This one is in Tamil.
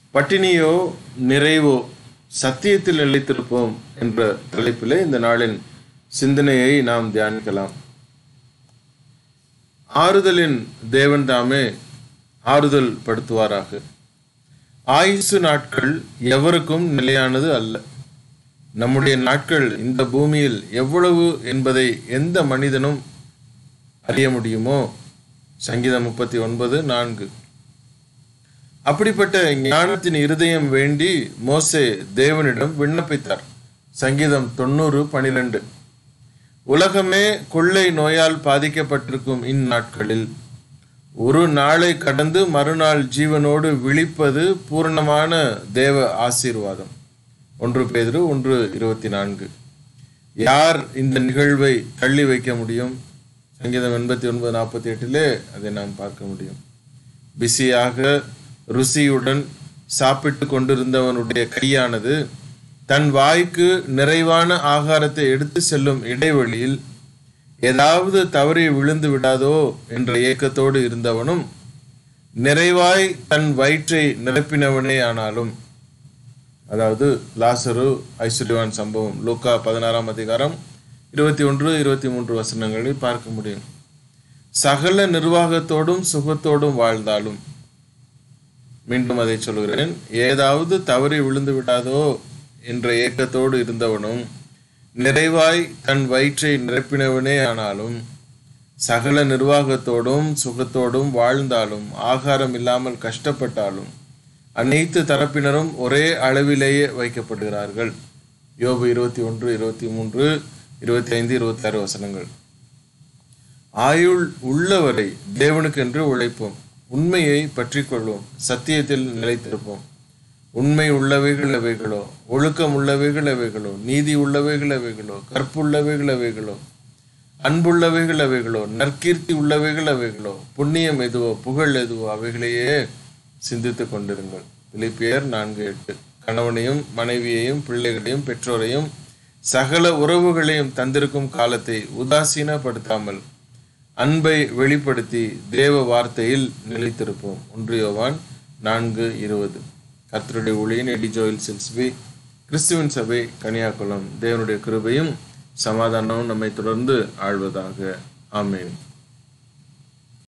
பட்டினியோ நிறைவோ சத்தியத்தில் நிலைத்திருப்போம் என்ற தலைப்பிலே இந்த நாளின் சிந்தனையை நாம் தியானிக்கலாம் ஆறுதலின் தேவன் தாமே ஆறுதல் படுத்துவாராக ஆயுசு நாட்கள் எவருக்கும் நிலையானது அல்ல நம்முடைய நாட்கள் இந்த பூமியில் எவ்வளவு என்பதை எந்த மனிதனும் அறிய முடியுமோ சங்கீதம் முப்பத்தி ஒன்பது நான்கு அப்படிப்பட்ட ஞானத்தின் இருதயம் வேண்டி மோசே தேவனிடம் விண்ணப்பித்தார் சங்கீதம் தொண்ணூறு பனிரெண்டு உலகமே கொள்ளை நோயால் பாதிக்கப்பட்டிருக்கும் இந்நாட்களில் ஒரு நாளை கடந்து மறுநாள் ஜீவனோடு விழிப்பது பூரணமான தேவ ஆசீர்வாதம் ஒன்று பேதிரு ஒன்று இருபத்தி நான்கு யார் இந்த நிகழ்வை தள்ளி வைக்க முடியும் சங்கீதம் எண்பத்தி ஒன்பது நாற்பத்தி எட்டிலே அதை நாம் பார்க்க முடியும் பிஸியாக ருசியுடன் சாப்பிட்டு கொண்டிருந்தவனுடைய கையானது தன் வாய்க்கு நிறைவான ஆகாரத்தை எடுத்து செல்லும் இடைவெளியில் ஏதாவது தவறி விழுந்து விடாதோ என்ற ஏக்கத்தோடு இருந்தவனும் நிறைவாய் தன் வயிற்றை நிரப்பினவனே ஆனாலும் அதாவது லாசரு ஐஸ்வர்யவான் சம்பவம் லூக்கா பதினாறாம் அதிகாரம் இருபத்தி ஒன்று இருபத்தி மூன்று வசனங்களில் பார்க்க முடியும் சகல நிர்வாகத்தோடும் சுகத்தோடும் வாழ்ந்தாலும் மீண்டும் அதை சொல்கிறேன் ஏதாவது தவறி விழுந்து விடாதோ என்ற ஏக்கத்தோடு இருந்தவனும் நிறைவாய் தன் வயிற்றை நிரப்பினவனே ஆனாலும் சகல நிர்வாகத்தோடும் சுகத்தோடும் வாழ்ந்தாலும் ஆகாரம் இல்லாமல் கஷ்டப்பட்டாலும் அனைத்து தரப்பினரும் ஒரே அளவிலேயே வைக்கப்படுகிறார்கள் யோபு இருபத்தி ஒன்று இருபத்தி மூன்று இருபத்தி ஐந்து இருபத்தி ஆறு வசனங்கள் ஆயுள் உள்ளவரை தேவனுக்கென்று உழைப்போம் உண்மையை பற்றி கொள்வோம் சத்தியத்தில் நிலைத்திருப்போம் உண்மை உள்ளவைகள் அவைகளோ ஒழுக்கம் உள்ளவைகள் அவைகளோ நீதி உள்ளவைகள் அவைகளோ கற்புள்ளவைகள் அவைகளோ அன்புள்ளவைகள் அவைகளோ நற்கீர்த்தி உள்ளவைகள் அவைகளோ புண்ணியம் எதுவோ புகழ் எதுவோ அவைகளையே சிந்தித்துக் கொண்டிருங்கள் பிலிப்பியர் நான்கு எட்டு கணவனையும் மனைவியையும் பிள்ளைகளையும் பெற்றோரையும் சகல உறவுகளையும் தந்திருக்கும் காலத்தை உதாசீனப்படுத்தாமல் அன்பை வெளிப்படுத்தி தேவ வார்த்தையில் நிலைத்திருப்போம் ஒன்றியோவான் நான்கு இருபது கர்த்தருடைய ஒளியின் எடி ஜோயில் சில்ஸ்பி கிறிஸ்துவின் சபை கனியாக்குளம் தேவனுடைய கிருபையும் சமாதானமும் நம்மை தொடர்ந்து ஆழ்வதாக ஆமேன்